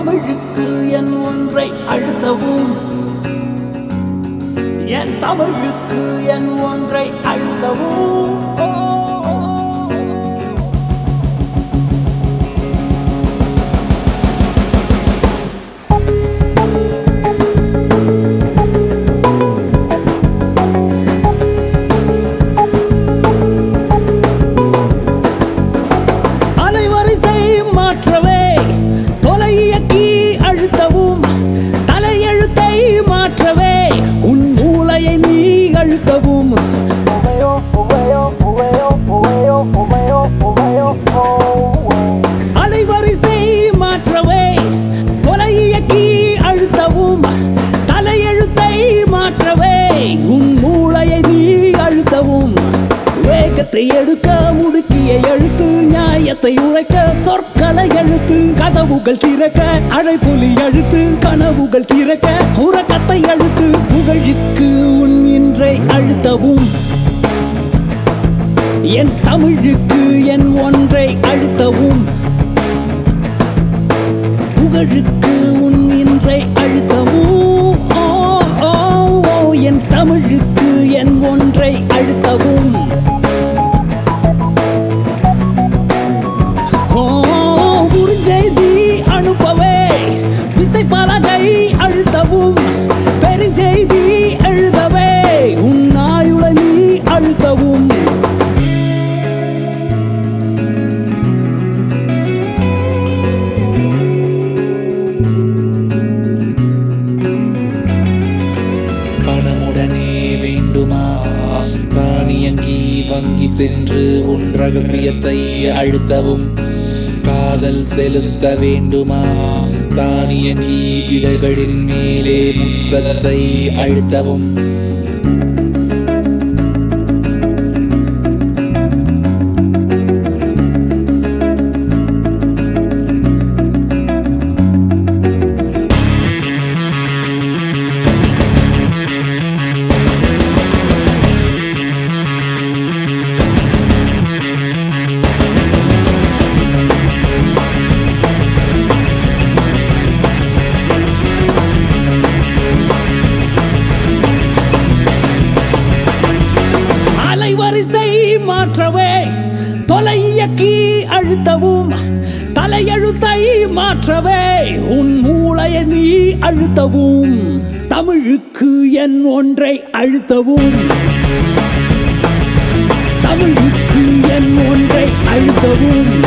தமிழுக்கு என் ஒன்றை அழுத்தவும் என் தமிழுக்கு என் ஒன்றை அழுத்தவும் ஓ, ஓ, ஓ. அலைவரிசை மாற்றவே தொலை இயக்கி அழுத்தவும் தலையெழுத்தை மாற்றவே உன் மூளையை நீ அழுத்தவும் அலைவரிசை மாற்றவே தொலை இயக்கி அழுத்தவும் தலையெழுத்தை மாற்றவே உன் மூளையை நீ அழுத்தவும் வேகத்தை எடுக்க முடுக்கிய எழுத்து நியாயத்தை உழைக்க சொற்களை எழுத்து கதவுகள் திறக்க அழைப்புலி அழுத்து கனவுகள் திறக்க உறக்கத்தை அழுத்து புகழுக்கு உன் இன்றை அழுத்தவும் என் தமிழுக்கு என் ஒன்றை அழுத்தவும் புகழுக்கு உன் இன்றை அழுத்தவும் ஓ, ஓ, ஓ, என் தமிழுக்கு என் ஒன்றை அழுத்தவும் ஓ, குறுஞ்செய்தி அனுப்பவே விசைப்பலகை அழுத்தவும் பெருஞ்செய்தி எழுதவே உன் ஆயுள நீ அழுத்தவும் பணமுடனே வேண்டுமா தானியங்கி வங்கி சென்று உன் ரகசியத்தை அழுத்தவும் காதல் செலுத்த வேண்டுமா தானியங்கி இதழ்களின் மேலே முத்தத்தை அழுத்தவும் அலைவரிசை மாற்றவே தொலை இயக்கி அழுத்தவும் தலையெழுத்தை மாற்றவே உன் மூளையை நீ அழுத்தவும் தமிழுக்கு என் ஒன்றை அழுத்தவும் தமிழுக்கு என் ஒன்றை அழுத்தவும்